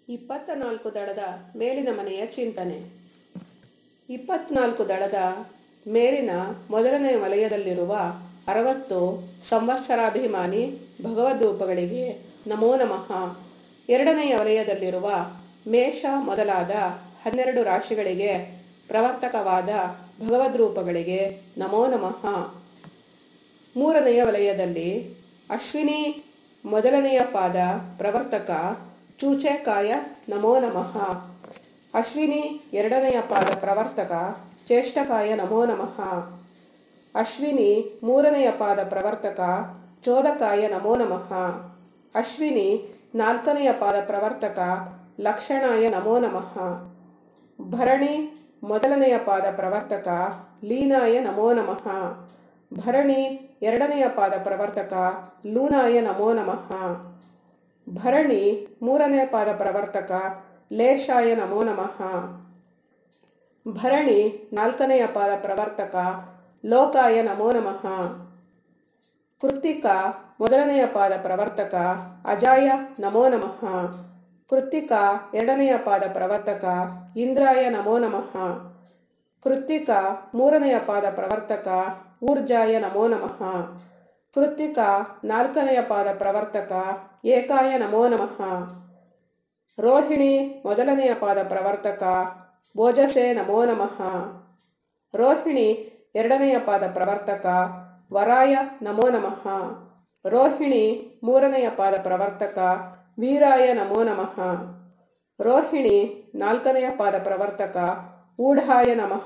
ಇಪ್ಪತ್ತ ನಾಲ್ಕು ದಳದ ಮೇಲಿನ ಮನೆಯ ಚಿಂತನೆ ಇಪ್ಪತ್ನಾಲ್ಕು ದಳದ ಮೇಲಿನ ಮೊದಲನೆಯ ವಲಯದಲ್ಲಿರುವ ಅರವತ್ತು ಸಂವತ್ಸರಾಭಿಮಾನಿ ಭಗವದ್ರೂಪಗಳಿಗೆ ನಮೋ ನಮಃ ಎರಡನೆಯ ವಲಯದಲ್ಲಿರುವ ಮೇಷ ಮೊದಲಾದ ಹನ್ನೆರಡು ರಾಶಿಗಳಿಗೆ ಪ್ರವರ್ತಕವಾದ ಭಗವದ್ರೂಪಗಳಿಗೆ ನಮೋ ನಮಃ ಮೂರನೆಯ ವಲಯದಲ್ಲಿ ಅಶ್ವಿನಿ ಮೊದಲನೆಯ ಪಾದ ಪ್ರವರ್ತಕ ಚೂಚೆಕಾಯ ನಮೋ ನಮಃ ಅಶ್ವಿನಿ ಎರಡನೆಯ ಪಾದ ಪ್ರವರ್ತಕ ಚೇಷ್ಟಕಾಯ ನಮೋ ನಮಃ ಅಶ್ವಿನಿ ಮೂರನೆಯ ಪಾದ ಪ್ರವರ್ತಕ ಚೋದಕಾಯ ನಮೋ ನಮಃ ಅಶ್ವಿನಿ ನಾಲ್ಕನೆಯ ಪಾದ ಪ್ರವರ್ತಕ ಲಕ್ಷಣಾಯ ನಮೋ ನಮಃ ಭರಣಿ ಮೊದಲನೆಯ ಪಾದ ಪ್ರವರ್ತಕ ಲೀನಾಯ ನಮೋ ನಮಃ ಭರಣಿ ಎರಡನೆಯ ಪಾದ ಪ್ರವರ್ತಕ ಲೂನಾಯ ನಮೋ ನಮಃ ಭರಣಿ ಮೂರನೆಯ ಪಾದ ಪ್ರವರ್ತಕ ಲೇಷಾಯ ನಮೋ ನಮಃ ಭರಣಿ ನಾಲ್ಕನೆಯ ಪಾದ ಪ್ರವರ್ತಕ ಲೋಕಾಯ ನಮೋ ನಮಃ ಕೃತ್ತಿಕ ಮೊದಲನೆಯ ಪಾದ ಪ್ರವರ್ತಕ ಅಜಾಯ ನಮೋ ನಮಃ ಕೃತ್ತಿಕ ಎರಡನೆಯ ಪಾದ ಪ್ರವರ್ತಕ ಇಂದ್ರಾಯ ನಮೋ ನಮಃ ಕೃತ್ತಿಕ ಮೂರನೆಯ ಪಾದ ಪ್ರವರ್ತಕ ಊರ್ಜಾಯ ನಮೋ ನಮಃ ಕೃತ್ತಿಕ ನಾಲ್ಕನೆಯ ಪಾದ ಪ್ರವರ್ತಕ ಏಕಾಯ ನಮೋ ನಮಃ ರೋಹಿಣಿ ಮೊದಲನೆಯ ಪಾದ ಪ್ರವರ್ತಕ ಭೋಜಸೆ ನಮೋ ನಮಃ ರೋಹಿಣಿ ಎರಡನೆಯ ಪಾದ ಪ್ರವರ್ತಕ ವರಾಯ ನಮೋ ನಮಃ ರೋಹಿಣಿ ಮೂರನೆಯ ಪಾದ ಪ್ರವರ್ತಕ ವೀರಾಯ ನಮೋ ನಮಃ ರೋಹಿಣಿ ನಾಲ್ಕನೆಯ ಪಾದ ಪ್ರವರ್ತಕ ಊಢಾಯ ನಮಃ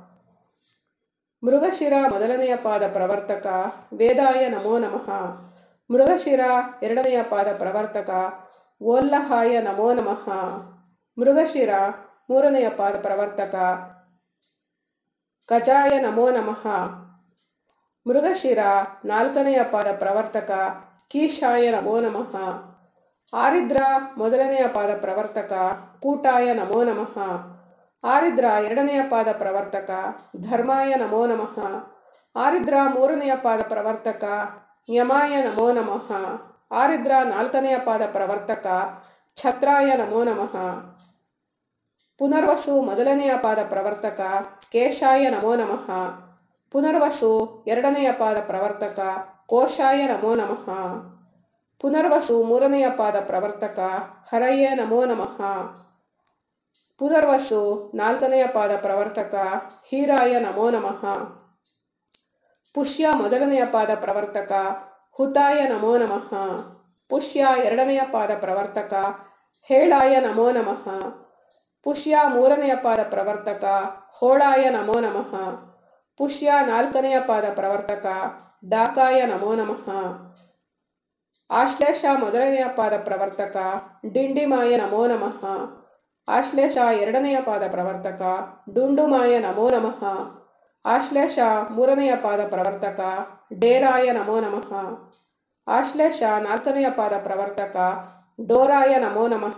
ಮೃಗಶಿರ ಮೊದಲನೆಯ ಪಾದ ಪ್ರವರ್ತಕ ವೇದಾಯ ನಮೋ ನಮಃ ಮೃಗಶಿರ ಎರಡನೆಯ ಪಾದ ಪ್ರವರ್ತಕ ಓಲ್ಲಹಾಯ ನಮೋ ನಮಃ ಮೃಗಶಿರ ಮೂರನೆಯ ಪಾದ ಪ್ರವರ್ತಕ ಕಜಾಯ ನಮೋ ನಮಃ ಮೃಗಶಿರ ನಾಲ್ಕನೆಯ ಪಾದ ಪ್ರವರ್ತಕ ಕೀಶಾಯ ನಮೋ ನಮಃ ಆರಿದ್ರ ಮೊದಲನೆಯ ಪಾದ ಪ್ರವರ್ತಕ ಕೂಟಾಯ ನಮೋ ನಮಃ ಆರಿದ್ರ ಎರಡನೆಯ ಪಾದ ಪ್ರವರ್ತಕ ಧರ್ಮಾಯ ನಮೋ ನಮಃ ಆರಿದ್ರ ಮೂರನೆಯ ಪಾದ ಪ್ರವರ್ತಕ ಯಮಾಯ ನಮೋ ನಮಃ ಆರಿದ್ರ ನಾಲ್ಕನೆಯ ಪಾದ ಪ್ರವರ್ತಕ ಛತ್ರಾಯ ನಮೋ ನಮಃ ಪುನರ್ವಸು ಮೊದಲನೆಯ ಪಾದ ಪ್ರವರ್ತಕ ಕೇಶಾಯ ನಮೋ ನಮಃ ಪುನರ್ವಸು ಎರಡನೆಯ ಪಾದ ಪ್ರವರ್ತಕ ಕೋಶಾಯ ನಮೋ ನಮಃ ಪುನರ್ವಸು ಮೂರನೆಯ ಪಾದ ಪ್ರವರ್ತಕ ಹರಯೇ ನಮೋ ನಮಃ ಪುನರ್ವಸು ನಾಲ್ಕನೆಯ ಪಾದ ಪ್ರವರ್ತಕ ಹೀರಾಯ ನಮೋ ನಮಃ ಪುಷ್ಯ ಮೊದಲನೆಯ ಪಾದ ಪ್ರವರ್ತಕ ಹುತಾಯ ನಮೋ ನಮಃ ಪುಷ್ಯ ಎರಡನೆಯ ಪಾದ ಪ್ರವರ್ತಕ ಹೇಳಾಯ ನಮೋ ನಮಃ ಪುಷ್ಯ ಮೂರನೆಯ ಪಾದ ಪ್ರವರ್ತಕ ಹೋಳಾಯ ನಮೋ ನಮಃ ಪುಷ್ಯ ನಾಲ್ಕನೆಯ ಪಾದ ಪ್ರವರ್ತಕ ಡಾಕಾಯ ನಮೋ ನಮಃ ಆಶ್ಲೇಷ ಮೊದಲನೆಯ ಪಾದ ಪ್ರವರ್ತಕ ಡಿಂಡಿಮಾಯ ನಮೋ ನಮಃ ಆಶ್ಲೇಷ ಎರಡನೆಯ ಪಾದ ಪ್ರವರ್ತಕ ಡುಂಡುಮಾಯ ನಮೋ ನಮಃ ಆಶ್ಲೇಷ ಮೂರನೆಯ ಪಾದ ಪ್ರವರ್ತಕ ಡೇರಾಯ ನಮೋ ನಮಃ ಆಶ್ಲೇಷ ನಾಲ್ಕನೆಯ ಪಾದ ಪ್ರವರ್ತಕ ಡೋರಾಯ ನಮೋ ನಮಃ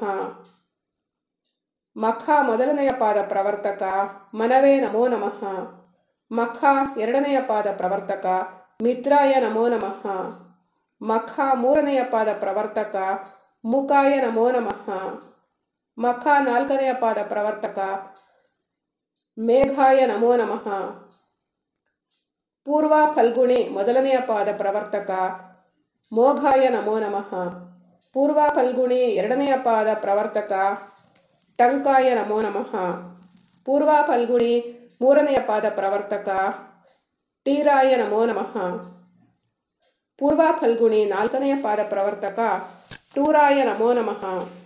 ಮಖ ಮೊದಲನೆಯ ಪಾದ ಪ್ರವರ್ತಕ ಮನವೇ ನಮೋ ನಮಃ ಮಖ ಎರಡನೆಯ ಪಾದ ಪ್ರವರ್ತಕ ಮಿತ್ರಾಯ ನಮೋ ನಮಃ ಮಖ ಮೂರನೆಯ ಪಾದ ಪ್ರವರ್ತಕ ಮುಖಾಯ ನಮೋ ನಮಃ ಮಖ ನಾಲ್ಕನೆಯ ಪಾದ ಪ್ರವರ್ತಕ ಮೇಘಾಯ ನಮೋ ನಮಃ ಪೂರ್ವ ಫಲ್ಗುಣಿ ಮೊದಲನೆಯ ಪಾದ ಪ್ರವರ್ತಕ ಮೋಘಾಯ ನಮೋ ನಮಃ ಪೂರ್ವ ಫಲ್ಗುಣಿ ಎರಡನೆಯ ಪಾದ ಪ್ರವರ್ತಕ ಟಂಕಾಯ ನಮೋ ನಮಃ ಪೂರ್ವ ಫಲ್ಗುಣಿ ಮೂರನೆಯ ಪಾದ ಪ್ರವರ್ತಕ ಟೀರಾಯ ನಮೋ ನಮಃ ಪೂರ್ವ ಫಲ್ಗುಣಿ ನಾಲ್ಕನೆಯ ಪಾದ ಪ್ರವರ್ತಕ ಟೂರಾಯ ನಮೋ ನಮಃ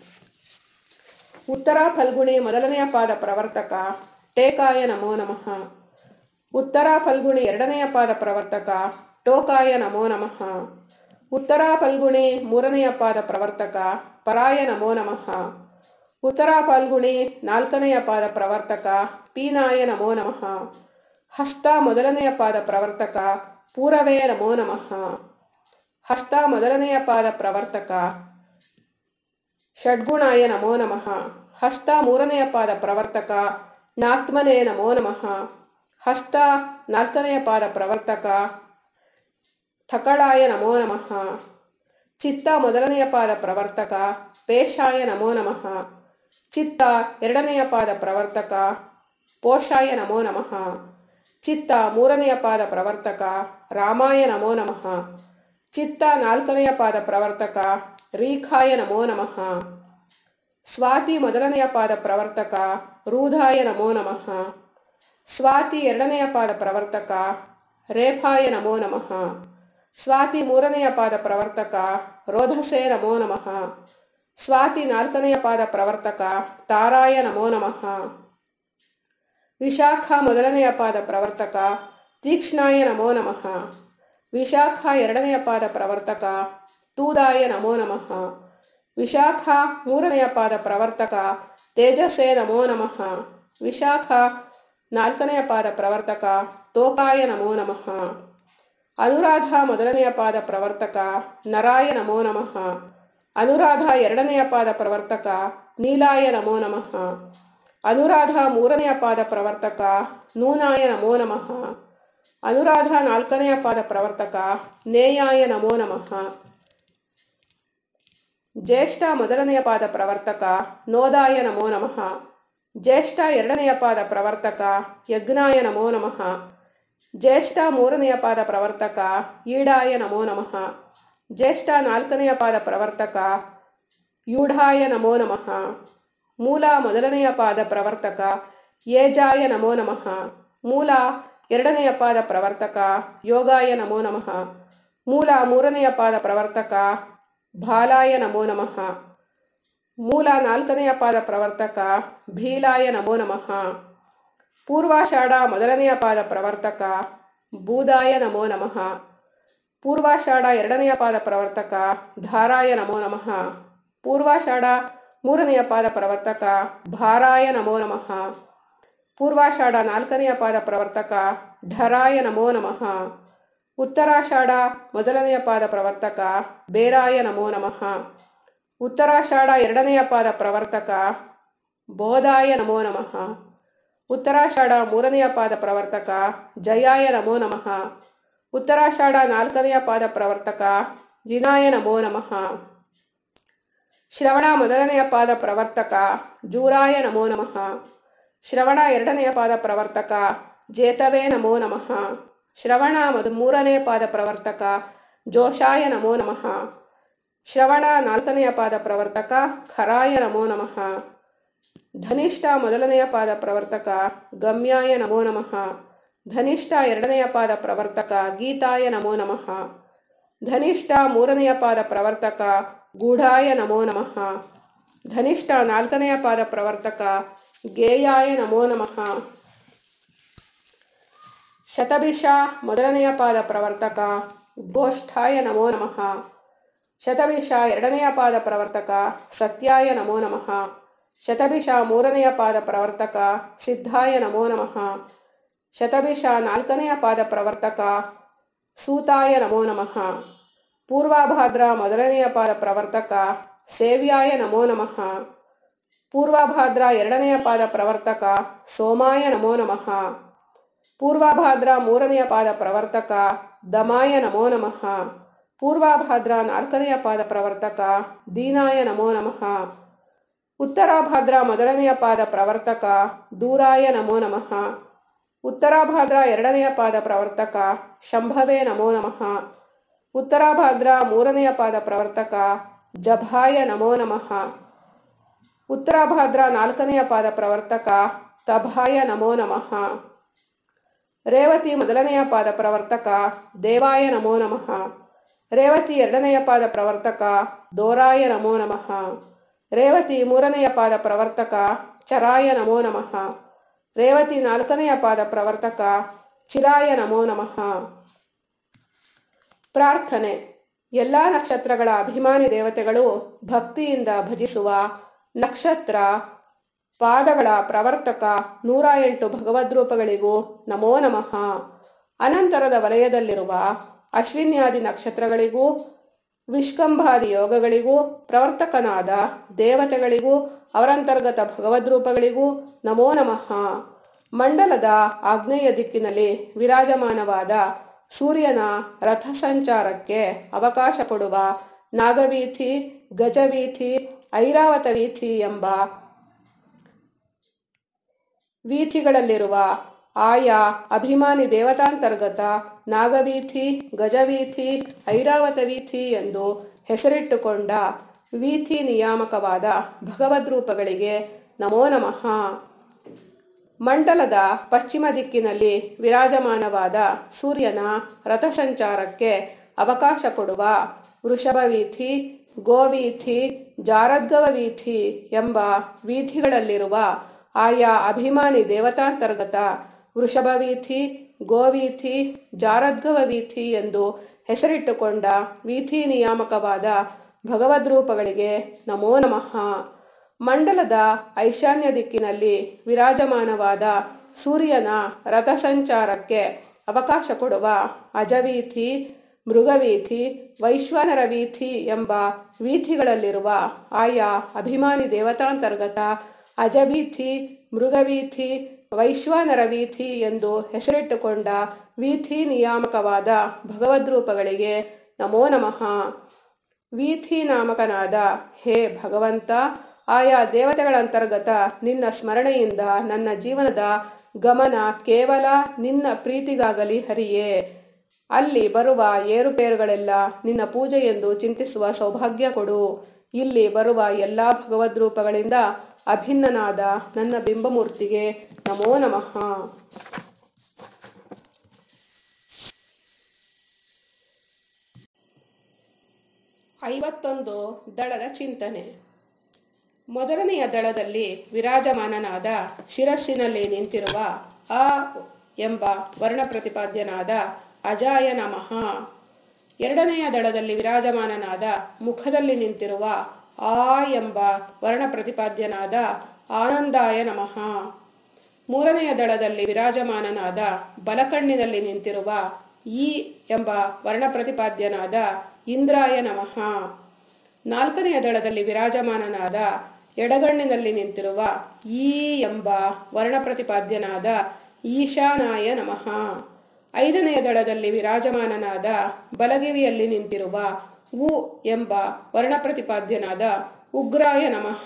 ಉತ್ತರ ಫಲ್ಗುಣಿ ಮೊದಲನೆಯ ಪಾದ ಪ್ರವರ್ತಕ ಟೇಕಾಯ ನಮೋ ನಮಃ ಉತ್ತರ ಫಲ್ಗುಣಿ ಎರಡನೆಯ ಪಾದ ಪ್ರವರ್ತಕ ಟೋಕಾಯ ನಮೋ ನಮಃ ಉತ್ತರ ಫಲ್ಗುಣಿ ಮೂರನೆಯ ಪಾದ ಪ್ರವರ್ತಕ ಪರಾಯ ನಮೋ ನಮಃ ಉತ್ತರ ಫಲ್ಗುಣಿ ನಾಲ್ಕನೆಯ ಪಾದ ಪ್ರವರ್ತಕ ಪೀನಾಯ ನಮೋ ನಮಃ ಹಸ್ತ ಮೊದಲನೆಯ ಪಾದ ಪ್ರವರ್ತಕ ಪೂರವೇ ನಮೋ ನಮಃ ಹಸ್ತ ಮೊದಲನೆಯ ಪಾದ ಪ್ರವರ್ತಕ ಷಡ್ಗುಣಾಯ ನಮೋ ನಮಃ ಹಸ್ತ ಮೂರನೆಯ ಪಾದ ಪ್ರವರ್ತಕ ನಾತ್ಮನೇ ನಮೋ ನಮಃ ಹಸ್ತ ನಾಲ್ಕನೆಯ ಪಾದ ಪ್ರವರ್ತಕ ಥಕಳಾಯ ನಮೋ ನಮಃ ಚಿತ್ತ ಮೊದಲನೆಯ ಪಾದ ಪ್ರವರ್ತಕ ಪೇಶಾಯ ನಮೋ ನಮಃ ಚಿತ್ತ ಎರಡನೆಯ ಪಾದ ಪ್ರವರ್ತಕ ಪೋಷಾಯ ನಮೋ ನಮಃ ಚಿತ್ತ ಮೂರನೆಯ ಪಾದ ಪ್ರವರ್ತಕ ರಾಮಾಯ ನಮೋ ನಮಃ ಚಿತ್ತ ನಾಲ್ಕನೆಯ ಪಾದ ಪ್ರವರ್ತಕ ರೀಖಾಯ ನಮೋ ನಮಃ ಸ್ವಾತಿ ಮೊದಲನೆಯ ಪಾದ ಪ್ರವರ್ತಕ ರೂಧಾಯ ನಮೋ ನಮಃ ಸ್ವಾತಿ ಎರಡನೆಯ ಪಾದ ಪ್ರವರ್ತಕ ರೇಫಾಯ ನಮೋ ನಮಃ ಸ್ವಾತಿ ಮೂರನೆಯ ಪಾದ ಪ್ರವರ್ತಕ ರೋಧಸೇ ನಮೋ ನಮಃ ಸ್ವಾತಿ ನಾಲ್ಕನೆಯ ಪಾದ ಪ್ರವರ್ತಕ ತಾರಾಯ ನಮೋ ನಮಃ ವಿಶಾಖ ಮೊದಲನೆಯ ಪಾದ ಪ್ರವರ್ತಕ ತೀಕ್ಷ್ಣಾಯ ನಮೋ ನಮಃ ವಿಶಾಖ ಎರಡನೆಯ ಪಾದ ಪ್ರವರ್ತಕ ತೂದಾಯ ನಮೋ ನಮಃ ವಿಶಾಖ ಮೂರನೆಯ ಪಾದ ಪ್ರವರ್ತಕ ತೇಜಸ್ಸೇ ನಮೋ ನಮಃ ವಿಶಾಖ ನಾಲ್ಕನೆಯ ಪಾದ ಪ್ರವರ್ತಕ ತೋಕಾಯ ನಮೋ ನಮಃ ಅನುರಾಧ ಮೊದಲನೆಯ ಪಾದ ಪ್ರವರ್ತಕ ನರಾಯ ನಮೋ ನಮಃ ಅನುರಾಧ ಎರಡನೆಯ ಪಾದ ಪ್ರವರ್ತಕ ನೀಲಾಯ ನಮೋ ನಮಃ ಅನುರಾಧ ಮೂರನೆಯ ಪಾದ ಪ್ರವರ್ತಕ ನೂನಾಯ ನಮೋ ನಮಃ ಅನುರಾಧ ನಾಲ್ಕನೆಯ ಪಾದ ಪ್ರವರ್ತಕ ನೇಯಾಯ ನಮೋ ನಮಃ ಜ್ಯೇಷ್ಠ ಮೊದಲನೆಯ ಪಾದ ಪ್ರವರ್ತಕ ನೋದಾಯ ನಮೋ ನಮಃ ಜ್ಯೇಷ್ಠ ಎರಡನೆಯ ಪಾದ ಪ್ರವರ್ತಕ ಯಜ್ಞಾಯ ನಮೋ ನಮಃ ಜ್ಯೇಷ್ಠ ಮೂರನೆಯ ಪಾದ ಪ್ರವರ್ತಕ ಈಡಾಯ ನಮೋ ನಮಃ ಜ್ಯೇಷ್ಠ ನಾಲ್ಕನೆಯ ಪಾದ ಪ್ರವರ್ತಕ ಯೂಢಾಯ ನಮೋ ನಮಃ ಮೂಲ ಮೊದಲನೆಯ ಪಾದ ಪ್ರವರ್ತಕ ಏಜಾಯ ನಮೋ ನಮಃ ಮೂಲ ಎರಡನೆಯ ಪಾದ ಪ್ರವರ್ತಕ ಯೋಗಾಯ ನಮೋ ನಮಃ ಮೂಲ ಮೂರನೆಯ ಪಾದ ಪ್ರವರ್ತಕ ಬಾಲಾಯ ನಮೋ ನಮಃ ಮೂಲ ನಾಲ್ಕನೆಯ ಪಾದ ಪ್ರವರ್ತಕ ಭೀಲಾಯ ನಮೋ ನಮಃ ಪೂರ್ವಾಷಾಢ ಮೊದಲನೆಯ ಪಾದ ಪ್ರವರ್ತಕ ಬೂದಾಯ ನಮೋ ನಮಃ ಪೂರ್ವಾಷಾಢ ಎರಡನೆಯ ಪಾದ ಪ್ರವರ್ತಕ ಧಾರಾಯ ನಮೋ ನಮಃ ಪೂರ್ವಾಷಾಢ ಮೂರನೆಯ ಪಾದ ಪ್ರವರ್ತಕ ಭಾರಾಯ ನಮೋ ನಮಃ ಪೂರ್ವಾಷಾಢ ನಾಲ್ಕನೆಯ ಪಾದ ಪ್ರವರ್ತಕ ಢರಾಯ ನಮೋ ನಮಃ ಉತ್ತರಾಷಾಢ ಮೊದಲನೆಯ ಪಾದ ಪ್ರವರ್ತಕ ಬೇರಾಯ ನಮೋ ನಮಃ ಉತ್ತರಾಷಾಢ ಎರಡನೆಯ ಪಾದ ಪ್ರವರ್ತಕ ಬೋಧಾಯ ನಮೋ ನಮಃ ಉತ್ತರಾಷಾಢ ಮೂರನೆಯ ಪಾದ ಪ್ರವರ್ತಕ ಜಯಾಯ ನಮೋ ನಮಃ ಉತ್ತರಾಷಾಢ ನಾಲ್ಕನೆಯ ಪಾದ ಪ್ರವರ್ತಕ ಜಿನಾಯ ನಮೋ ನಮಃ ಶ್ರವಣ ಮೊದಲನೆಯ ಪಾದ ಪ್ರವರ್ತಕ ಜೂರಾಯ ನಮೋ ನಮಃ ಶ್ರವಣ ಎರಡನೆಯ ಪಾದ ಪ್ರವರ್ತಕ ಜೇತವೇ ನಮೋ ನಮಃ ಶ್ರವಣ ಮದು ಮೂರನೆಯ ಪಾದ ಪ್ರವರ್ತಕ ಜೋಷಾಯ ನಮೋ ನಮಃ ಶ್ರವಣ ನಾಲ್ಕನೆಯ ಪಾದ ಪ್ರವರ್ತಕ ಖರಾಯ ನಮೋ ನಮಃ ಧನಿಷ್ಠ ಮೊದಲನೆಯ ಪಾದ ಪ್ರವರ್ತಕ ಗಮ್ಯಾಯ ನಮೋ ನಮಃ ಧನಿಷ್ಠ ಎರಡನೆಯ ಪಾದ ಪ್ರವರ್ತಕ ಗೀತಾಯ ನಮೋ ನಮಃ ಧನಿಷ್ಠ ಮೂರನೆಯ ಪಾದ ಪ್ರವರ್ತಕ ಗೂಢಾಯ ನಮೋ ನಮಃ ಧನಿಷ್ಠ ನಾಲ್ಕನೆಯ ಪಾದ ಪ್ರವರ್ತಕ ಗೇಯಾಯ ನಮೋ ನಮಃ ಶತಭಿಷ ಮೊದಲನೆಯ ಪಾದ ಪ್ರವರ್ತಕ ಗೋಷ್ಠಾಯ ನಮೋ ನಮಃ ಶತಭಿಷ ಎರಡನೆಯ ಪಾದ ಪ್ರವರ್ತಕ ಸತ್ಯಾಯ ನಮೋ ನಮಃ ಶತಭಿಷ ಮೂರನೆಯ ಪಾದ ಪ್ರವರ್ತಕ ಸಿದ್ಧಾಯ ನಮೋ ನಮಃ ಶತಭಿಷ ನಾಲ್ಕನೆಯ ಪಾದ ಪ್ರವರ್ತಕ ಸೂತಾಯ ನಮೋ ನಮಃ ಪೂರ್ವಾಭಾದ್ರ ಮೊದಲನೆಯ ಪಾದ ಪ್ರವರ್ತಕ ಸೇವ್ಯಾಯ ನಮೋ ನಮಃ ಪೂರ್ವಾಭಾದ್ರ ಎರಡನೆಯ ಪಾದ ಪ್ರವರ್ತಕ ಸೋಮಾಯ ನಮೋ ನಮಃ ಪೂರ್ವಾಭಾದ್ರ ಮೂರನೆಯ ಪಾದ ಪ್ರವರ್ತಕ ದಮಾಯ ನಮೋ ನಮಃ ಪೂರ್ವಾಭಾದ್ರ ನಾಲ್ಕನೆಯ ಪಾದ ಪ್ರವರ್ತಕ ದೀನಾಯ ನಮೋ ನಮಃ ಉತ್ತರಾಭಾದ್ರ ಮೊದಲನೆಯ ಪಾದ ಪ್ರವರ್ತಕ ದೂರಾಯ ನಮೋ ನಮಃ ಉತ್ತರಾಭಾದ್ರ ಎರಡನೆಯ ಪಾದ ಪ್ರವರ್ತಕ ಶಂಭವೇ ನಮೋ ನಮಃ ಉತ್ತರಾಭಾದ್ರ ಮೂರನೆಯ ಪಾದ ಪ್ರವರ್ತಕ ಜಭಾಯ ನಮೋ ನಮಃ ಉತ್ತರಾಭಾದ್ರ ನಾಲ್ಕನೆಯ ಪಾದ ಪ್ರವರ್ತಕ ತಭಾಯ ನಮೋ ನಮಃ ರೇವತಿ ಮೊದಲನೆಯ ಪಾದ ಪ್ರವರ್ತಕ ದೇವಾಯ ನಮೋ ನಮಃ ರೇವತಿ ಎರಡನೆಯ ಪಾದ ಪ್ರವರ್ತಕ ದೋರಾಯ ನಮೋ ನಮಃ ರೇವತಿ ಮೂರನೆಯ ಪಾದ ಪ್ರವರ್ತಕ ಚರಾಯ ನಮೋ ನಮಃ ರೇವತಿ ನಾಲ್ಕನೆಯ ಪಾದ ಪ್ರವರ್ತಕ ಚಿರಾಯ ನಮೋ ನಮಃ ಪ್ರಾರ್ಥನೆ ಎಲ್ಲ ನಕ್ಷತ್ರಗಳ ಅಭಿಮಾನಿ ದೇವತೆಗಳು ಭಕ್ತಿಯಿಂದ ಭಜಿಸುವ ನಕ್ಷತ್ರ ಪಾದಗಳ ಪ್ರವರ್ತಕ ನೂರ ಎಂಟು ಭಗವದ್ರೂಪಗಳಿಗೂ ನಮೋ ನಮಃ ಅನಂತರದ ವಲಯದಲ್ಲಿರುವ ಅಶ್ವಿನ್ಯಾದಿ ನಕ್ಷತ್ರಗಳಿಗೂ ವಿಷ್ಕಂಭಾದಿ ಯೋಗಗಳಿಗೂ ಪ್ರವರ್ತಕನಾದ ದೇವತೆಗಳಿಗೂ ಅವರಂತರ್ಗತ ಭಗವದ್ರೂಪಗಳಿಗೂ ನಮೋ ನಮಃ ಮಂಡಲದ ಆಗ್ನೇಯ ದಿಕ್ಕಿನಲ್ಲಿ ವಿರಾಜಮಾನವಾದ ಸೂರ್ಯನ ರಥ ಸಂಚಾರಕ್ಕೆ ಅವಕಾಶ ಕೊಡುವ ನಾಗವೀಥಿ ಗಜವೀಥಿ ಐರಾವತ ವೀಥಿ ಎಂಬ ವೀಥಿಗಳಲ್ಲಿರುವ ಆಯಾ ಅಭಿಮಾನಿ ದೇವತಾಂತರ್ಗತ ನಾಗವೀಥಿ ಗಜವೀಥಿ ಐರಾವತ ವೀಥಿ ಎಂದು ಹೆಸರಿಟ್ಟುಕೊಂಡ ವೀಥಿ ನಿಯಾಮಕವಾದ ಭಗವದ್ರೂಪಗಳಿಗೆ ನಮೋ ನಮಃ ಮಂಡಲದ ಪಶ್ಚಿಮ ದಿಕ್ಕಿನಲ್ಲಿ ವಿರಾಜಮಾನವಾದ ಸೂರ್ಯನ ರಥಸಂಚಾರಕ್ಕೆ ಅವಕಾಶ ಕೊಡುವ ವೃಷಭವೀಥಿ ಗೋವೀಥಿ ಜಾರದ್ಗವ ವೀಥಿ ಎಂಬ ವೀಥಿಗಳಲ್ಲಿರುವ ಆಯಾ ಅಭಿಮಾನಿ ದೇವತಾಂತರ್ಗತ ವೃಷಭವೀಥಿ ಗೋವೀಥಿ ಜಾರದ್ಗವ ವೀಥಿ ಎಂದು ಹೆಸರಿಟ್ಟುಕೊಂಡ ವೀಥಿ ನಿಯಾಮಕವಾದ ಭಗವದ್ರೂಪಗಳಿಗೆ ನಮೋ ನಮಃ ಮಂಡಲದ ಐಶಾನ್ಯ ದಿಕ್ಕಿನಲ್ಲಿ ವಿರಾಜಮಾನವಾದ ಸೂರ್ಯನ ರಥಸಂಚಾರಕ್ಕೆ ಅವಕಾಶ ಕೊಡುವ ಅಜವೀಥಿ ಮೃಗವೀಥಿ ವೈಶ್ವಾನರ ವೀಥಿ ಎಂಬ ವೀಥಿಗಳಲ್ಲಿರುವ ಆಯಾ ಅಭಿಮಾನಿ ದೇವತಾಂತರ್ಗತ ಅಜವೀಥಿ ಮೃಗವೀಥಿ ವೈಶ್ವಾನರ ವೀಥಿ ಎಂದು ಹೆಸರಿಟ್ಟುಕೊಂಡ ವೀಥಿ ನಿಯಾಮಕವಾದ ಭಗವದ್ರೂಪಗಳಿಗೆ ನಮೋ ನಮಃ ವೀಥಿ ನಾಮಕನಾದ ಹೇ ಭಗವಂತ ಆಯಾ ದೇವತೆಗಳಂತರ್ಗತ ನಿನ್ನ ಸ್ಮರಣೆಯಿಂದ ನನ್ನ ಜೀವನದ ಗಮನ ಕೇವಲ ನಿನ್ನ ಪ್ರೀತಿಗಾಗಲಿ ಹರಿಯೇ ಅಲ್ಲಿ ಬರುವ ಏರುಪೇರುಗಳೆಲ್ಲ ನಿನ್ನ ಪೂಜೆ ಎಂದು ಚಿಂತಿಸುವ ಸೌಭಾಗ್ಯ ಕೊಡು ಇಲ್ಲಿ ಬರುವ ಎಲ್ಲ ಭಗವದ್ರೂಪಗಳಿಂದ ಅಭಿನ್ನನಾದ ನನ್ನ ಬಿಂಬಮೂರ್ತಿಗೆ ನಮೋ ನಮಃ ಐವತ್ತೊಂದು ದಳದ ಚಿಂತನೆ ಮೊದಲನೆಯ ದಳದಲ್ಲಿ ವಿರಾಜಮಾನನಾದ ಶಿರಸ್ಸಿನಲ್ಲಿ ನಿಂತಿರುವ ಅ ಎಂಬ ವರ್ಣ ಪ್ರತಿಪಾದ್ಯನಾದ ಅಜಾಯ ನಮಃ ಎರಡನೆಯ ದಳದಲ್ಲಿ ವಿರಾಜಮಾನನಾದ ಮುಖದಲ್ಲಿ ನಿಂತಿರುವ ಆ ಎಂಬ ವರ್ಣ ಪ್ರತಿಪಾದ್ಯನಾದ ಆನಂದಾಯ ನಮಃ ಮೂರನೆಯ ದಳದಲ್ಲಿ ವಿರಾಜಮಾನನಾದ ಬಲಕಣ್ಣಿನಲ್ಲಿ ನಿಂತಿರುವ ಈ ಎಂಬ ವರ್ಣ ಪ್ರತಿಪಾದ್ಯನಾದ ಇಂದ್ರಾಯ ನಮಃ ನಾಲ್ಕನೆಯ ದಳದಲ್ಲಿ ವಿರಾಜಮಾನನಾದ ಎಡಗಣ್ಣಿನಲ್ಲಿ ನಿಂತಿರುವ ಈ ಎಂಬ ವರ್ಣ ಪ್ರತಿಪಾದ್ಯನಾದ ಈಶಾನಾಯ ನಮಃ ಐದನೆಯ ದಳದಲ್ಲಿ ವಿರಾಜಮಾನನಾದ ಬಲಗಿವಿಯಲ್ಲಿ ನಿಂತಿರುವ ಉ ಎಂಬ ವರ್ಣ ಪ್ರತಿಪಾದ್ಯನಾದ ಉಗ್ರಾಯ ನಮಃ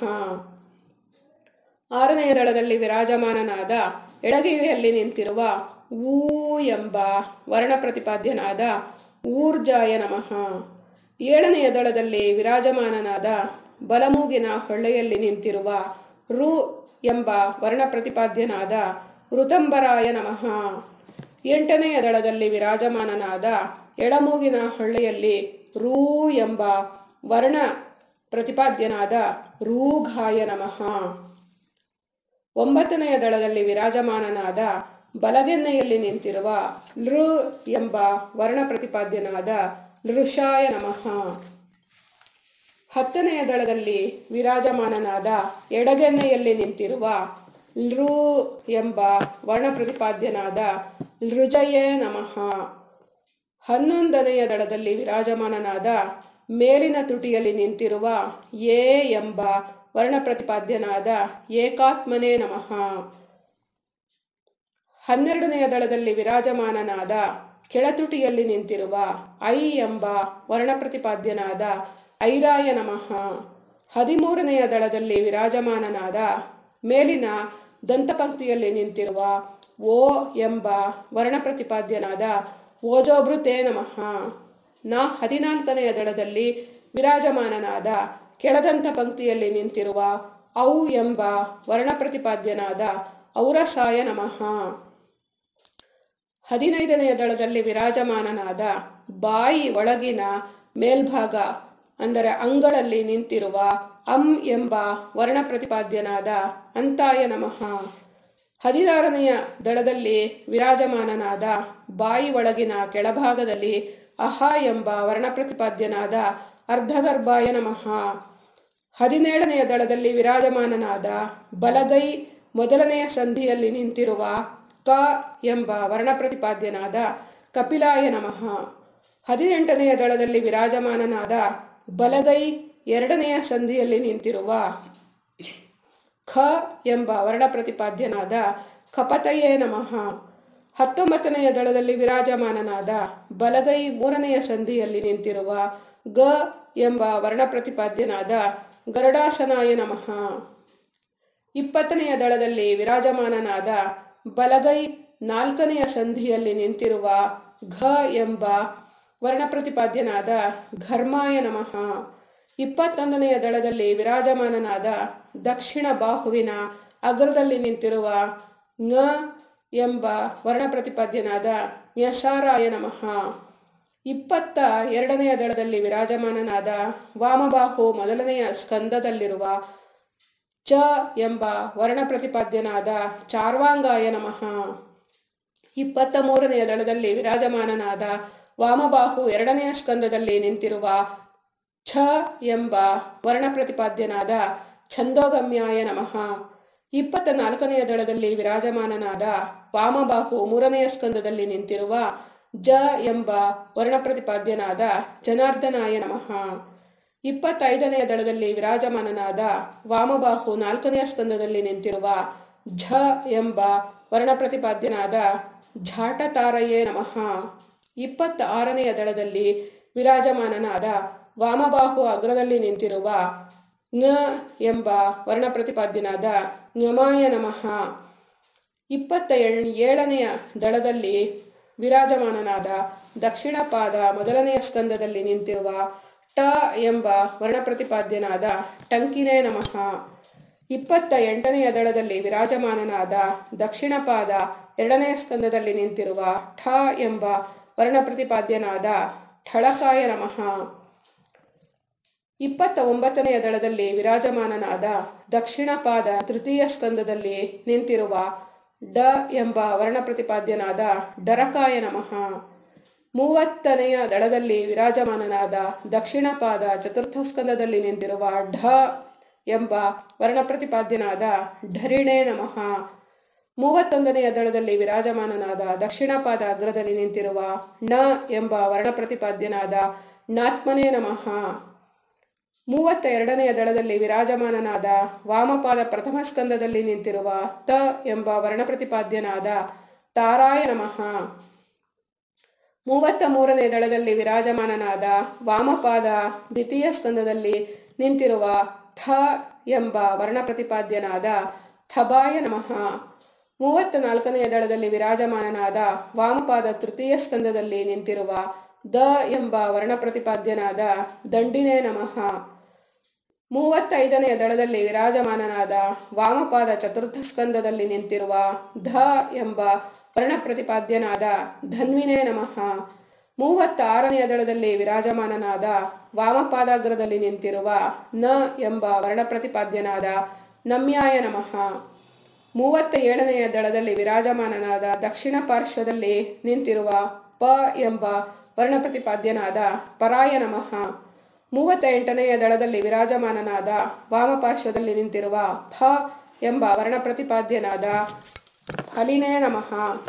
ಆರನೆಯ ದಳದಲ್ಲಿ ವಿರಾಜಮಾನನಾದ ಎಡಗಿವಿಯಲ್ಲಿ ನಿಂತಿರುವ ಊ ಎಂಬ ವರ್ಣ ಪ್ರತಿಪಾದ್ಯನಾದ ಊರ್ಜಾಯ ನಮಃ ಏಳನೆಯ ದಳದಲ್ಲಿ ವಿರಾಜಮಾನನಾದ ಬಲಮೂಗಿನ ಹೊಳ್ಳೆಯಲ್ಲಿ ನಿಂತಿರುವ ರು ಎಂಬ ವರ್ಣ ಪ್ರತಿಪಾದ್ಯನಾದ ಋತಂಬರಾಯ ನಮಃ ಎಂಟನೆಯ ದಳದಲ್ಲಿ ವಿರಾಜಮಾನನಾದ ಎಡಮೂಗಿನ ಹೊಳ್ಳೆಯಲ್ಲಿ ರೂ ಎಂಬ ವರ್ಣ ಪ್ರತಿಪಾದ್ಯನಾದ ರೂಘಾಯ ನಮಃ ಒಂಬತ್ತನೆಯ ದಳದಲ್ಲಿ ವಿರಾಜಮಾನನಾದ ಬಲಗೆನ್ನೆಯಲ್ಲಿ ನಿಂತಿರುವ ಲೃ ಎಂಬ ವರ್ಣ ಪ್ರತಿಪಾದ್ಯನಾದ ಲೃಷಾಯ ನಮಃ ಹತ್ತನೆಯ ದಳದಲ್ಲಿ ವಿರಾಜಮಾನನಾದ ಎಡಗೆನ್ನೆಯಲ್ಲಿ ನಿಂತಿರುವ ಲೃ ಎಂಬ ವರ್ಣ ಪ್ರತಿಪಾದ್ಯನಾದ ಲೃಜಯೇ ನಮಃ ಹನ್ನೊಂದನೆಯ ದಳದಲ್ಲಿ ವಿರಾಜಮಾನನಾದ ಮೇಲಿನ ತುಟಿಯಲ್ಲಿ ನಿಂತಿರುವ ಏ ಎಂಬ ವರ್ಣ ಪ್ರತಿಪಾದ್ಯನಾದ ಏಕಾತ್ಮನೇ ನಮಃ ಹನ್ನೆರಡನೆಯ ದಳದಲ್ಲಿ ವಿರಾಜಮಾನನಾದ ಕೆಳತುಟಿಯಲ್ಲಿ ನಿಂತಿರುವ ಐ ಎಂಬ ವರ್ಣ ಪ್ರತಿಪಾದ್ಯನಾದ ಐರಾಯ ನಮಃ ಹದಿಮೂರನೆಯ ದಳದಲ್ಲಿ ವಿರಾಜಮಾನನಾದ ಮೇಲಿನ ದಂತಪಂಕ್ತಿಯಲ್ಲಿ ನಿಂತಿರುವ ಓ ಎಂಬ ವರ್ಣ ಪ್ರತಿಪಾದ್ಯನಾದ ಓಜೋಭೃತೆ ನಮಃ ನಾ ಹದಿನಾಲ್ಕನೆಯ ದಳದಲ್ಲಿ ವಿರಾಜಮಾನನಾದ ಕೆಳದಂತ ಪಂಕ್ತಿಯಲ್ಲಿ ನಿಂತಿರುವ ಔ ಎಂಬ ವರ್ಣ ಪ್ರತಿಪಾದ್ಯನಾದ ಔರಸಾಯ ನಮಃ ಹದಿನೈದನೆಯ ದಳದಲ್ಲಿ ವಿರಾಜಮಾನನಾದ ಬಾಯಿ ಒಳಗಿನ ಮೇಲ್ಭಾಗ ಅಂದರೆ ಅಂಗಳಲ್ಲಿ ನಿಂತಿರುವ ಅಂ ಎಂಬ ವರ್ಣ ಪ್ರತಿಪಾದ್ಯನಾದ ಅಂತಾಯ ನಮಃ ಹದಿನಾರನೆಯ ದಳದಲ್ಲಿ ವಿರಾಜಮಾನನಾದ ಬಾಯಿ ಒಳಗಿನ ಕೆಳಭಾಗದಲ್ಲಿ ಅಹ ಎಂಬ ವರ್ಣ ಪ್ರತಿಪಾದ್ಯನಾದ ಅರ್ಧಗರ್ಭಾಯ ನಮಃ ಹದಿನೇಳನೆಯ ದಳದಲ್ಲಿ ವಿರಾಜಮಾನನಾದ ಬಲಗೈ ಮೊದಲನೆಯ ಸಂಧಿಯಲ್ಲಿ ನಿಂತಿರುವ ಕ ಎಂಬ ವರ್ಣ ಪ್ರತಿಪಾದ್ಯನಾದ ಕಪಿಲಾಯ ನಮಃ ಹದಿನೆಂಟನೆಯ ದಳದಲ್ಲಿ ವಿರಾಜಮಾನನಾದ ಬಲಗೈ ಎರಡನೆಯ ಸಂಧಿಯಲ್ಲಿ ನಿಂತಿರುವ ಖ ಎಂಬ ವರ್ಣ ಪ್ರತಿಪಾದ್ಯನಾದ ಕಪತಯೇ ನಮಃ ಹತ್ತೊಂಬತ್ತನೆಯ ದಳದಲ್ಲಿ ವಿರಾಜಮಾನನಾದ ಬಲಗೈ ಮೂರನೆಯ ಸಂಧಿಯಲ್ಲಿ ನಿಂತಿರುವ ಗ ಎಂಬ ವರ್ಣ ಪ್ರತಿಪಾದ್ಯನಾದ ಗರುಡಾಸನಾಯ ನಮಃ ಇಪ್ಪತ್ತನೆಯ ದಳದಲ್ಲಿ ವಿರಾಜಮಾನನಾದ ಬಲಗೈ ನಾಲ್ಕನೆಯ ಸಂಧಿಯಲ್ಲಿ ನಿಂತಿರುವ ಘ ಎಂಬ ವರ್ಣ ಪ್ರತಿಪಾದ್ಯನಾದ ಘರ್ಮಾಯ ನಮಃ ಇಪ್ಪತ್ತೊಂದನೆಯ ದಳದಲ್ಲಿ ವಿರಾಜಮಾನನಾದ ದಕ್ಷಿಣ ಬಾಹುವಿನ ಅಗ್ರದಲ್ಲಿ ನಿಂತಿರುವ ङ ಎಂಬ ವರ್ಣ ಪ್ರತಿಪಾದ್ಯನಾದ ನ್ಯಸಾರಾಯ ನಮಃ ಇಪ್ಪತ್ತ ಎರಡನೆಯ ದಳದಲ್ಲಿ ವಿರಾಜಮಾನನಾದ ವಾಮಬಾಹು ಮೊದಲನೆಯ ಸ್ಕಂದದಲ್ಲಿರುವ ಚ ಎಂಬ ವರ್ಣ ಪ್ರತಿಪಾದ್ಯನಾದ ಚಾರ್ವಾಂಗಾಯ ನಮಃ ಇಪ್ಪತ್ತ ಮೂರನೆಯ ದಳದಲ್ಲಿ ವಿರಾಜಮಾನನಾದ ವಾಮಬಾಹು ಎರಡನೆಯ ಸ್ಕಂದದಲ್ಲಿ ನಿಂತಿರುವ ಛ ಎಂಬ ವರ್ಣ ಪ್ರತಿಪಾದ್ಯನಾದ ಛಂದೋಗಮ್ಯಾಯ ನಮಃ ಇಪ್ಪತ್ತ ನಾಲ್ಕನೆಯ ದಳದಲ್ಲಿ ವಿರಾಜಮಾನನಾದ ವಾಮಬಾಹು ಮೂರನೆಯ ಸ್ಕಂದದಲ್ಲಿ ನಿಂತಿರುವ ಜ ಎಂಬ ವರ್ಣ ಪ್ರತಿಪಾದ್ಯನಾದ ಜನಾರ್ದನಾಯ ನಮಃ ಇಪ್ಪತ್ತೈದನೆಯ ದಳದಲ್ಲಿ ವಿರಾಜಮಾನನಾದ ವಾಮಬಾಹು ನಾಲ್ಕನೆಯ ಸ್ಕಂದದಲ್ಲಿ ನಿಂತಿರುವ ಝ ಎಂಬ ವರ್ಣ ಪ್ರತಿಪಾದ್ಯನಾದ ಝಾಟತಾರಯೇ ನಮಃ ಇಪ್ಪತ್ತ ಆರನೆಯ ದಳದಲ್ಲಿ ವಿರಾಜಮಾನನಾದ ವಾಮಬಾಹು ಅಗ್ರದಲ್ಲಿ ನಿಂತಿರುವ ङ ಎಂಬ ವರ್ಣ ಪ್ರತಿಪಾದ್ಯನಾದ ಞಮಾಯ ನಮಃ ಇಪ್ಪತ್ತ ಏಳನೆಯ ದಳದಲ್ಲಿ ವಿರಾಜಮಾನನಾದ ದಕ್ಷಿಣ ಪಾದ ಮೊದಲನೆಯ ಸ್ಕಂದದಲ್ಲಿ ನಿಂತಿರುವ ಟ ಎಂಬ ವರ್ಣ ಪ್ರತಿಪಾದ್ಯನಾದ ಟಂಕಿನೇ ನಮಃ ಇಪ್ಪತ್ತ ಎಂಟನೆಯ ದಳದಲ್ಲಿ ವಿರಾಜಮಾನನಾದ ದಕ್ಷಿಣ ಪಾದ ಎರಡನೆಯ ಸ್ಕಂದದಲ್ಲಿ ನಿಂತಿರುವ ಠ ಎಂಬ ವರ್ಣ ಪ್ರತಿಪಾದ್ಯನಾದ ಠಳಕಾಯ ನಮಃ ಇಪ್ಪತ್ತ ಒಂಬತ್ತನೆಯ ದಳದಲ್ಲಿ ವಿರಾಜಮಾನನಾದ ದಕ್ಷಿಣ ಪಾದ ತೃತೀಯ ಸ್ಕಂದದಲ್ಲಿ ನಿಂತಿರುವ ಡ ಎಂಬ ವರ್ಣ ಪ್ರತಿಪಾದ್ಯನಾದ ಡರಕಾಯ ನಮಃ ಮೂವತ್ತನೆಯ ದಳದಲ್ಲಿ ವಿರಾಜಮಾನನಾದ ದಕ್ಷಿಣ ಪಾದ ಚತುರ್ಥ ಸ್ಕಂದದಲ್ಲಿ ನಿಂತಿರುವ ಢ ಎಂಬ ವರ್ಣ ಪ್ರತಿಪಾದ್ಯನಾದ ಢರಿಣೇ ನಮಃ ಮೂವತ್ತೊಂದನೆಯ ದಳದಲ್ಲಿ ವಿರಾಜಮಾನನಾದ ದಕ್ಷಿಣ ಪಾದ ಅಗ್ರದಲ್ಲಿ ನಿಂತಿರುವ ಣ ಎಂಬ ವರ್ಣ ಪ್ರತಿಪಾದ್ಯನಾದ ನಾತ್ಮನೇ ನಮಃ ಮೂವತ್ತ ಎರಡನೆಯ ದಳದಲ್ಲಿ ವಿರಾಜಮಾನನಾದ ವಾಮಪಾದ ಪ್ರಥಮ ಸ್ಕಂದದಲ್ಲಿ ನಿಂತಿರುವ ತ ಎಂಬ ವರ್ಣ ಪ್ರತಿಪಾದ್ಯನಾದ ತಾರಾಯ ನಮಃ ಮೂವತ್ತ ಮೂರನೇ ದಳದಲ್ಲಿ ವಿರಾಜಮಾನನಾದ ವಾಮಪಾದ ದ್ವಿತೀಯ ಸ್ಕಂದದಲ್ಲಿ ನಿಂತಿರುವ ಥ ಎಂಬ ವರ್ಣ ಪ್ರತಿಪಾದ್ಯನಾದ ಥಬಾಯ ನಮಃ ಮೂವತ್ತ ನಾಲ್ಕನೆಯ ದಳದಲ್ಲಿ ವಿರಾಜಮಾನನಾದ ವಾಮಪಾದ ತೃತೀಯ ಸ್ಕಂದದಲ್ಲಿ ನಿಂತಿರುವ ದ ಎಂಬ ವರ್ಣ ಪ್ರತಿಪಾದ್ಯನಾದ ದಂಡಿನೇ ನಮಃ ಮೂವತ್ತೈದನೆಯ ದಳದಲ್ಲಿ ವಿರಾಜಮಾನನಾದ ವಾಮಪಾದ ಚತುರ್ಥ ಸ್ಕಂದದಲ್ಲಿ ನಿಂತಿರುವ ಧ ಎಂಬ ವರ್ಣ ಪ್ರತಿಪಾದ್ಯನಾದ ಧನ್ವಿನೇ ನಮಃ ಮೂವತ್ತ ಆರನೆಯ ದಳದಲ್ಲಿ ವಿರಾಜಮಾನನಾದ ವಾಮಪಾದಾಗ್ರದಲ್ಲಿ ನಿಂತಿರುವ ನ ಎಂಬ ವರ್ಣ ಪ್ರತಿಪಾದ್ಯನಾದ ನಮ್ಯಾಯ ನಮಃ ಮೂವತ್ತ ಏಳನೆಯ ದಳದಲ್ಲಿ ವಿರಾಜಮಾನನಾದ ದಕ್ಷಿಣ ಪಾರ್ಶ್ವದಲ್ಲಿ ನಿಂತಿರುವ ಪ ಎಂಬ ವರ್ಣ ಪ್ರತಿಪಾದ್ಯನಾದ ಪರಾಯ ನಮಃ ಮೂವತ್ತ ಎಂಟನೆಯ ದಳದಲ್ಲಿ ವಿರಾಜಮಾನನಾದ ವಾಮಪಾರ್ಶ್ವದಲ್ಲಿ ನಿಂತಿರುವ ಫ ಎಂಬ ವರ್ಣ ಪ್ರತಿಪಾದ್ಯನಾದ ಫಲಿನೇ ನಮಃ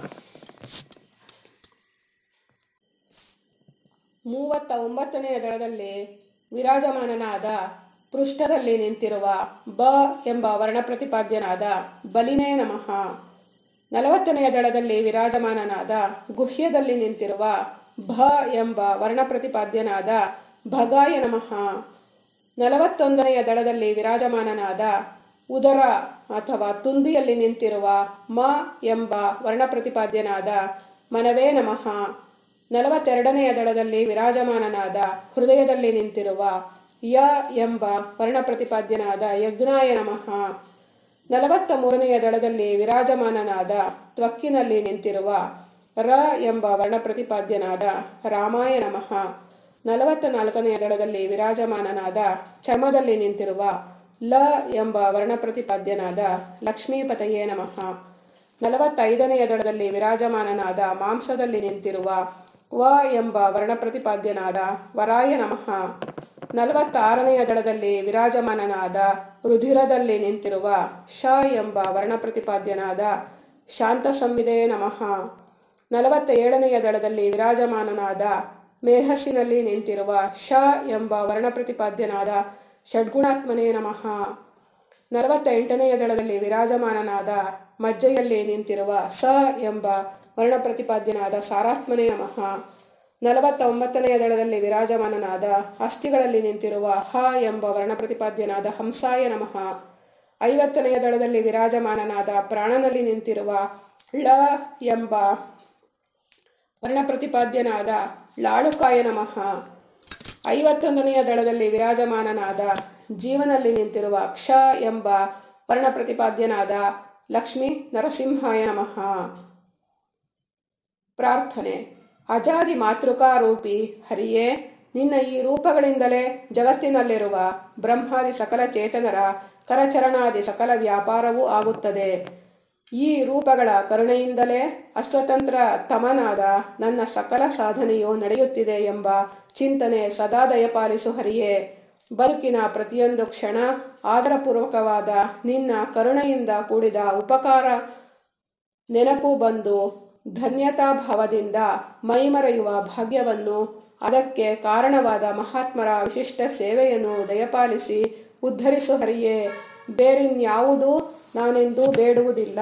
ಮೂವತ್ತ ಒಂಬತ್ತನೆಯ ದಳದಲ್ಲಿ ವಿರಾಜಮಾನನಾದ ಪೃಷ್ಠದಲ್ಲಿ ನಿಂತಿರುವ ಬ ಎಂಬ ವರ್ಣ ಪ್ರತಿಪಾದ್ಯನಾದ ಬಲಿನೇ ನಮಃ ನಲವತ್ತನೆಯ ದಳದಲ್ಲಿ ವಿರಾಜಮಾನನಾದ ಗುಹ್ಯದಲ್ಲಿ ನಿಂತಿರುವ ಭ ಎಂಬ ವರ್ಣ ಪ್ರತಿಪಾದ್ಯನಾದ ಭಗಾಯ ನಮಃ ನಲವತ್ತೊಂದನೆಯ ದಳದಲ್ಲಿ ವಿರಾಜಮಾನನಾದ ಉದರ ಅಥವಾ ತುಂದಿಯಲ್ಲಿ ನಿಂತಿರುವ ಮ ಎಂಬ ವರ್ಣ ಪ್ರತಿಪಾದ್ಯನಾದ ಮನವೇ ನಮಃ ನಲವತ್ತೆರಡನೆಯ ದಳದಲ್ಲಿ ವಿರಾಜಮಾನನಾದ ಹೃದಯದಲ್ಲಿ ನಿಂತಿರುವ ಯ ಎಂಬ ವರ್ಣ ಪ್ರತಿಪಾದ್ಯನಾದ ಯಜ್ಞಾಯ ನಮಃ ನಲವತ್ತ ಮೂರನೆಯ ದಳದಲ್ಲಿ ವಿರಾಜಮಾನನಾದ ತ್ವಕ್ಕಿನಲ್ಲಿ ನಿಂತಿರುವ ರ ಎಂಬ ವರ್ಣ ಪ್ರತಿಪಾದ್ಯನಾದ ರಾಮಾಯ ನಮಃ ನಲವತ್ತ ನಾಲ್ಕನೆಯ ದಳದಲ್ಲಿ ವಿರಾಜಮಾನನಾದ ಚರ್ಮದಲ್ಲಿ ನಿಂತಿರುವ ಲ ಎಂಬ ವರ್ಣ ಪ್ರತಿಪಾದ್ಯನಾದ ಲಕ್ಷ್ಮೀಪತಯೇ ನಮಃ ನಲವತ್ತೈದನೆಯ ದಳದಲ್ಲಿ ವಿರಾಜಮಾನನಾದ ಮಾಂಸದಲ್ಲಿ ನಿಂತಿರುವ ವ ಎಂಬ ವರ್ಣ ಪ್ರತಿಪಾದ್ಯನಾದ ವರಾಯ ನಮಃ ನಲವತ್ತಾರನೆಯ ದಳದಲ್ಲಿ ವಿರಾಜಮಾನನಾದ ರುಧಿರದಲ್ಲಿ ನಿಂತಿರುವ ಶ ಎಂಬ ವರ್ಣ ಪ್ರತಿಪಾದ್ಯನಾದ ಶಾಂತ ಸಂವಿದೆ ನಮಃ ನಲವತ್ತ ಏಳನೆಯ ದಳದಲ್ಲಿ ವಿರಾಜಮಾನನಾದ ಮೇಧಸ್ಸಿನಲ್ಲಿ ನಿಂತಿರುವ ಶ ಎಂಬ ವರ್ಣ ಪ್ರತಿಪಾದ್ಯನಾದ ಷಡ್ಗುಣಾತ್ಮನೇ ನಮಃ ನಲವತ್ತ ಎಂಟನೆಯ ದಳದಲ್ಲಿ ವಿರಾಜಮಾನನಾದ ಮಜ್ಜೆಯಲ್ಲಿ ನಿಂತಿರುವ ಸ ಎಂಬ ವರ್ಣ ಪ್ರತಿಪಾದ್ಯನಾದ ಸಾರಾತ್ಮನೇ ನಮಃ ನಲವತ್ತ ಒಂಬತ್ತನೆಯ ದಳದಲ್ಲಿ ವಿರಾಜಮಾನನಾದ ಅಸ್ಥಿಗಳಲ್ಲಿ ನಿಂತಿರುವ ಹ ಎಂಬ ವರ್ಣ ಪ್ರತಿಪಾದ್ಯನಾದ ಹಂಸಾಯ ನಮಃ ಐವತ್ತನೆಯ ದಳದಲ್ಲಿ ವಿರಾಜಮಾನನಾದ ಪ್ರಾಣನಲ್ಲಿ ನಿಂತಿರುವ ಳ ಎಂಬ ವರ್ಣ ಪ್ರತಿಪಾದ್ಯನಾದ ಲಾಳುಕಾಯ ನಮಃ ಐವತ್ತೊಂದನೆಯ ದಳದಲ್ಲಿ ವಿರಾಜಮಾನನಾದ ಜೀವನಲ್ಲಿ ನಿಂತಿರುವ ಕ್ಷ ಎಂಬ ವರ್ಣ ಪ್ರತಿಪಾದ್ಯನಾದ ಲಕ್ಷ್ಮೀ ನರಸಿಂಹಾಯ ನಮಃ ಪ್ರಾರ್ಥನೆ ಅಜಾದಿ ಮಾತೃಕಾರೂಪಿ ಹರಿಯೇ ನಿನ್ನ ಈ ರೂಪಗಳಿಂದಲೇ ಜಗತ್ತಿನಲ್ಲಿರುವ ಬ್ರಹ್ಮಾದಿ ಸಕಲ ಚೇತನರ ಕರಚರಣಾದಿ ಸಕಲ ವ್ಯಾಪಾರವೂ ಆಗುತ್ತದೆ ಈ ರೂಪಗಳ ಕರುಣೆಯಿಂದಲೇ ಅಸ್ವತಂತ್ರ ತಮನಾದ ನನ್ನ ಸಕಲ ಸಾಧನೆಯು ನಡೆಯುತ್ತಿದೆ ಎಂಬ ಚಿಂತನೆ ಸದಾ ದಯಪಾಲಿಸು ಹರಿಯೇ ಬದುಕಿನ ಪ್ರತಿಯೊಂದು ಕ್ಷಣ ಆದರಪೂರ್ವಕವಾದ ನಿನ್ನ ಕರುಣೆಯಿಂದ ಕೂಡಿದ ಉಪಕಾರ ನೆನಪು ಬಂದು ಧನ್ಯತಾಭಾವದಿಂದ ಮೈಮರೆಯುವ ಭಾಗ್ಯವನ್ನು ಅದಕ್ಕೆ ಕಾರಣವಾದ ಮಹಾತ್ಮರ ವಿಶಿಷ್ಟ ಸೇವೆಯನ್ನು ದಯಪಾಲಿಸಿ ಉದ್ಧರಿಸು ಹರಿಯೇ ಬೇರಿನ್ಯಾವುದೂ ನಾನೆಂದೂ ಬೇಡುವುದಿಲ್ಲ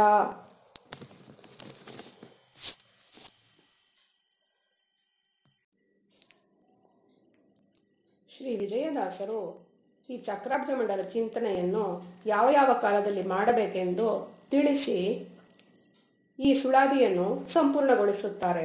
ಶ್ರೀ ವಿಜಯದಾಸರು ಈ ಚಕ್ರಾಬ್ಜ ಮಂಡಲ ಚಿಂತನೆಯನ್ನು ಯಾವ ಯಾವ ಕಾಲದಲ್ಲಿ ಮಾಡಬೇಕೆಂದು ತಿಳಿಸಿ ಈ ಸುಳಾದಿಯನ್ನು ಸಂಪೂರ್ಣಗೊಳಿಸುತ್ತಾರೆ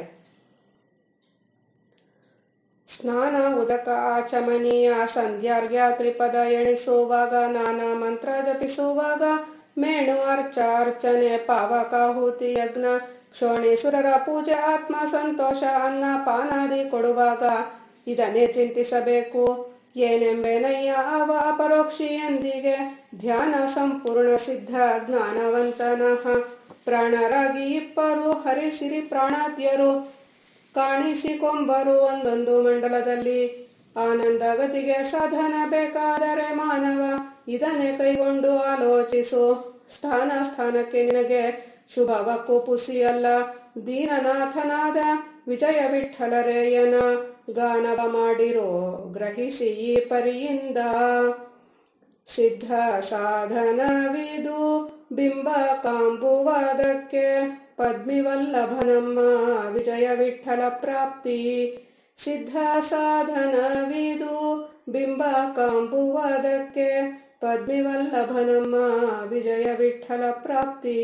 ಸ್ನಾನ ಉದಕ ಆಚಮನೀಯ ಸಂಧ್ಯಾರ್ಘ್ಯ ತ್ರಿಪದ ಎಣಿಸುವಾಗ ನಾನಾ ಮಂತ್ರ ಜಪಿಸುವಾಗ ಮೇಣು ಅರ್ಚ ಅರ್ಚನೆ ಪಾವಕಾಹುತಿ ಯಜ್ಞ ಕ್ಷೋಣಿಸುರರ ಪೂಜೆ ಆತ್ಮ ಸಂತೋಷ ಅನ್ನ ಪಾನಾದಿ ಕೊಡುವಾಗ ಇದನ್ನೇ ಚಿಂತಿಸಬೇಕು ಏನೆಂಬೆನಯ್ಯ ಅವ ಅಪರೋಕ್ಷಿಯೊಂದಿಗೆ ಧ್ಯಾನ ಸಂಪೂರ್ಣ ಸಿದ್ಧ ಜ್ಞಾನವಂತನಃ ಪ್ರಾಣರಾಗಿ ಇಪ್ಪರು ಹರಿಸಿರಿ ಪ್ರಾಣಾದ್ಯರು ಕಾಣಿಸಿಕೊಂಬರು ಒಂದೊಂದು ಮಂಡಲದಲ್ಲಿ ಆನಂದ ಗತಿಗೆ ಸಾಧನ ಬೇಕಾದರೆ ಮಾನವ ಇದನ್ನೇ ಕೈಗೊಂಡು ಆಲೋಚಿಸು ಸ್ಥಾನ ಸ್ಥಾನಕ್ಕೆ ನಿನಗೆ ಶುಭವಕ್ಕೂ ಪುಸಿಯಲ್ಲ ದೀನನಾಥನಾದ ವಿಜಯ ವಿಠಲರೇಯನ ಗಾನವ ಮಾಡಿರೋ ಗ್ರಹಿಸಿ ಈ ಪರಿಯಿಂದ ಸಿದ್ಧ ಸಾಧನವಿದು ಬಿಂಬ ಕಾಂಬುವಾದಕ್ಕೆ ಪದ್ಮಿವಲ್ಲಭನಮ್ಮ ವಿಜಯ ವಿಠಲ ಪ್ರಾಪ್ತಿ ಸಿದ್ಧ ಸಾಧನವಿದು ಬಿಂಬ ಕಾಂಬುವಾದಕ್ಕೆ ಪದ್ಮಿವಲ್ಲಭನಮ್ಮ ವಿಜಯ ವಿಠಲ ಪ್ರಾಪ್ತಿ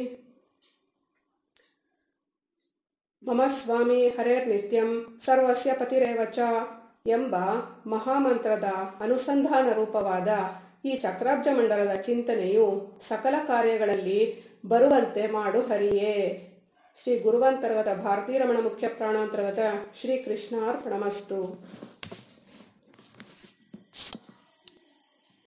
ಮಮ ಸ್ವಾಮಿ ಹರೇರ್ನಿತ್ಯಂ ಸರ್ವಸ್ಯ ಪತಿರೇವ ಚ ಎಂಬ ಮಹಾಮಂತ್ರದ ಅನುಸಂಧಾನ ರೂಪವಾದ ಈ ಚಕ್ರಾಬ್ಜ ಮಂಡಲದ ಚಿಂತನೆಯು ಸಕಲ ಕಾರ್ಯಗಳಲ್ಲಿ ಬರುವಂತೆ ಮಾಡು ಹರಿಯೇ ಶ್ರೀ ಗುರುವಂತರ್ಗತ ಭಾರತೀರಮಣ ಮುಖ್ಯ ಪ್ರಾಣಾಂತರ್ಗತ ಶ್ರೀ ಕೃಷ್ಣಾರ್ಪಣಮಸ್ತು